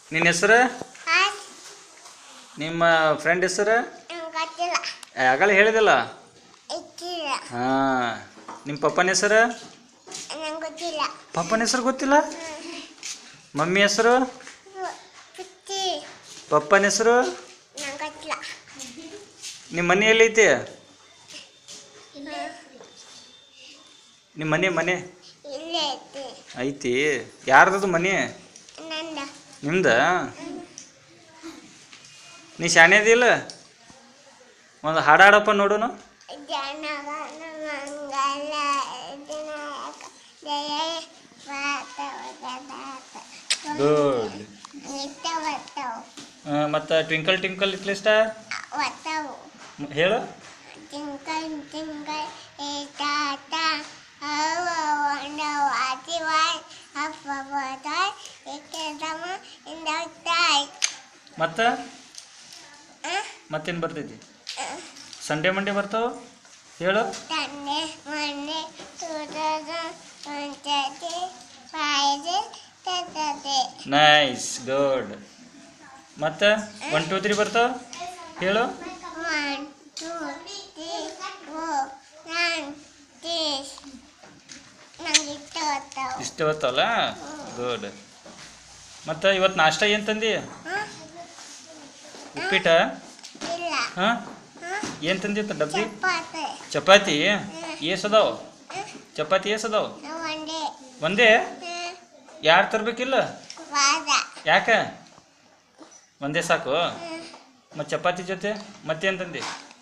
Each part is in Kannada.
ನಿನ್ನ ಹೆಸರು ಹಾಂ ನಿಮ್ಮ ಫ್ರೆಂಡ್ ಹೆಸರು ನಂಗೆ ಗೊತ್ತಿಲ್ಲ ಆಗಲ್ಲ ಹೇಳಿದಿಲ್ಲ ಇಕ್ಕಿಲ್ಲ ಹಾಂ ನಿಮ್ಮ ಪಪ್ಪನ ಹೆಸರು ನಂಗೆ ಗೊತ್ತಿಲ್ಲ ಪಪ್ಪನ ಹೆಸರು ಗೊತ್ತಿಲ್ಲ ಮಮ್ಮಿ ಹೆಸರು ಪುಟ್ಟಿ ಪಪ್ಪನ ಹೆಸರು ನಂಗೆ ಗೊತ್ತಿಲ್ಲ ನಿಮ್ಮ ಮನೆ ಎಲ್ಲೈತಿ ನಿಮ್ಮ ಮನೆ ಮನೆ ಇಲ್ಲೇ ಐತಿ ಐತಿ ಯಾರ್ದದು ಮನೆ ನಂದ ನಿಮ್ದ ನೀ ಶಾಣೆದಿಲ್ಲ ಒಂದು ಹಾಡು ಹಾಡಪ್ಪ ನೋಡುನು ಜನಗಣ ಮಂಗಲ ವಿನಾಯಕ ಜಯ ವಾತವದಾತ ಗುಡ್ ನಿತ್ಯ ವತ್ತವು ಮತ್ತು ಟ್ವಿಂಕಲ್ ಟ್ವಿಂಕಲ್ ಲಿಟ್ಲ್ ಸ್ಟಾರ್ ವತ್ತವು ಹೇಳು ತಿಂಕಲ್ ತಿಂಕಲ್ ಏತಾತ ಅವ ಒಂದ ವಾತಿವಾಯ್ ಅಪ್ಪ ಬೋತಾಯ್ ಏಕೆದಮ ಇಂದಾಯ್ ಮತ್ತು ಮತ್ತೇನು ಬರ್ತೈತಿ ಸಂಡೇ ಮಂಡೇ ಬರ್ತಾವ ಹೇಳು ತಂದೆ ಮೊನ್ನೆ ತೂರದ ಒಂಚತಿ ಪಾಯದೆ ತತ್ತದೆ ನೈಸ್ ಗುಡ್ ಮತ್ತು ಒನ್ ಟೂ ತ್ರೀ ಬರ್ತಾವ ಹೇಳು one two three four nine six ನಂಗೆ ಇಷ್ಟ ಗೊತ್ತಾವು ಇಷ್ಟ ಹೊತ್ತಲ್ಲ ಗುಡ್ ಮತ್ತು ಇವತ್ತು ನಾಷ್ಟ ಏನು ತಂದಿ ಹಾಂ ಉಪ್ಪಿಟ ಇಲ್ಲ ಹಾಂ ಹಾಂ ಏನು ತಂದಿತ್ತು ಡಬ್ಬಿ ಚಪಾತಿ ಚಪಾತಿ ಏಸ್ ಅದಾವ ಚಪಾತಿ ಏಸ್ ಅದಾವ ಒಂದೇ ಒಂದೇ ಯಾರು ತರ್ಬೇಕಿಲ್ಲ ವಾದ ಯಾಕೆ ಒಂದೇ ಸಾಕು ಮತ್ತು ಚಪಾತಿ ಜೊತೆ ಮತ್ತೇನು ತಂದಿ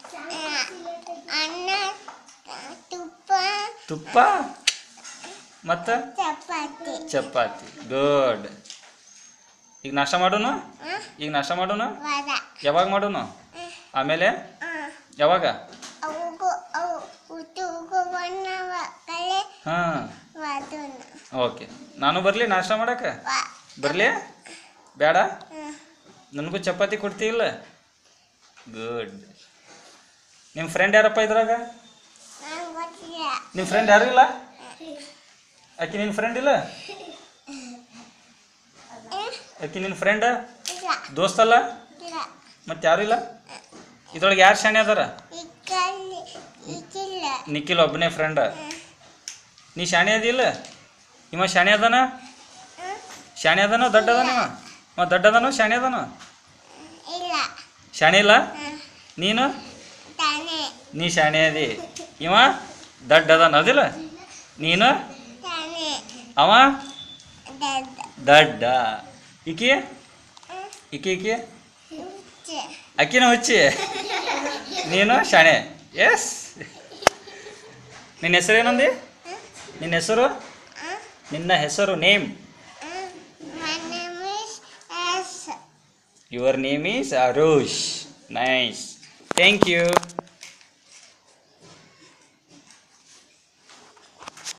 ಅನ್ನ ತುಪ್ಪ ತುಪ್ಪ ಮತ್ತು ಚಪಾತಿ ಚಪಾತಿ ಗುಡ್ ಈಗ ನಾಷ್ಟ ಮಾಡೋಣ ಹಾಂ ಈಗ ನಾಷ್ಟ ಮಾಡೋಣ ವಾದ ಯಾವಾಗ ಮಾಡೋಣ ಆಮೇಲೆ ಹಾಂ ಯಾವಾಗ ಅವಗೂ ಅವು ಉತ್ತುಗೂ ಬಣ್ಣವ ಕಲೆ ಹಾಂ ವಾದನ ಓಕೆ ನಾನು ಬರಲಿ ನಾಷ್ಟ ಮಾಡಕ್ಕೆ ವಾ ಬರಲಿ ಬೇಡ ಹ್ಮ್. ನನಗೂ ಚಪಾತಿ ಕೊಡ್ತೀಯಿಲ್ಲ ಗುಡ್ ನಿಮ್ಮ ಫ್ರೆಂಡ್ ಯಾರಪ್ಪ ಇದ್ರಾಗ ನಂಗೆ ಗೊತ್ತಿಲ್ಲ ನಿಮ್ಮ ಫ್ರೆಂಡ್ ಯಾರು ಇಲ್ಲ ಆಕೆ ನಿನ್ನ ಫ್ರೆಂಡ್ ಇಲ್ಲ ಆಕೆ ನಿನ್ನ ಫ್ರೆಂಡ್ ಇಲ್ಲ ದೋಸ್ತಲ್ಲ ಇಲ್ಲ ಮತ್ತೆ ಯಾರು ಇಲ್ಲ ಇದ್ರೊಳಗೆ ಯಾರು ಶಾಣೆ ಅದಾರ ಇಕ್ಕಲ್ಲಿ ಇಕ್ಕಿಲ್ಲ ನಿಖಿಲ್ ಒಬ್ಬನೇ ಫ್ರೆಂಡ್ ನೀ ಶಾಣೆ ಅದಿಲ್ಲ ಇವ ಶಾಣೆ ಅದಾನ ಹ್ಮ್. ಶಾಣೆ ಅದಾನೋ ದಡ್ಡ ಅದಾನ ಇವ ಅವ ದಡ್ಡ ಅದಾನೋ ಶಾಣೆ ಅದಾನೋ ಇಲ್ಲ ಶಾಣೆ ಇಲ್ಲ ಹ್ಮ್. ನೀನು ತಾನೆ ನೀ ಶಾಣೆ ಅದಿ ಇವ ದಡ್ಡ ಅದಾನ ಅದಿಲ್ಲ ನೀನು ತಾನೆ ಅವ ದಡ್ಡ ದಡ್ಡ ಈಕಿ ಹ್ಮ್. ಈಕಿ ಈಕಿ ಹುಚ್ಚು. ಅಕ್ಕಿನ ಹುಚ್ಚಿ ನೀನು ಶಾಣೆ ಎಸ್ ನಿನ್ನ ಹೆಸರು ಏನಂದಿ ಹ್ಮ್. ನಿನ್ನ ಹೆಸರು ಹ್ಮ್. ನಿನ್ನ ಹೆಸರು ನೇಮ್ ಹ್ಮ್. My name is S. Your name is Arosh nice thank you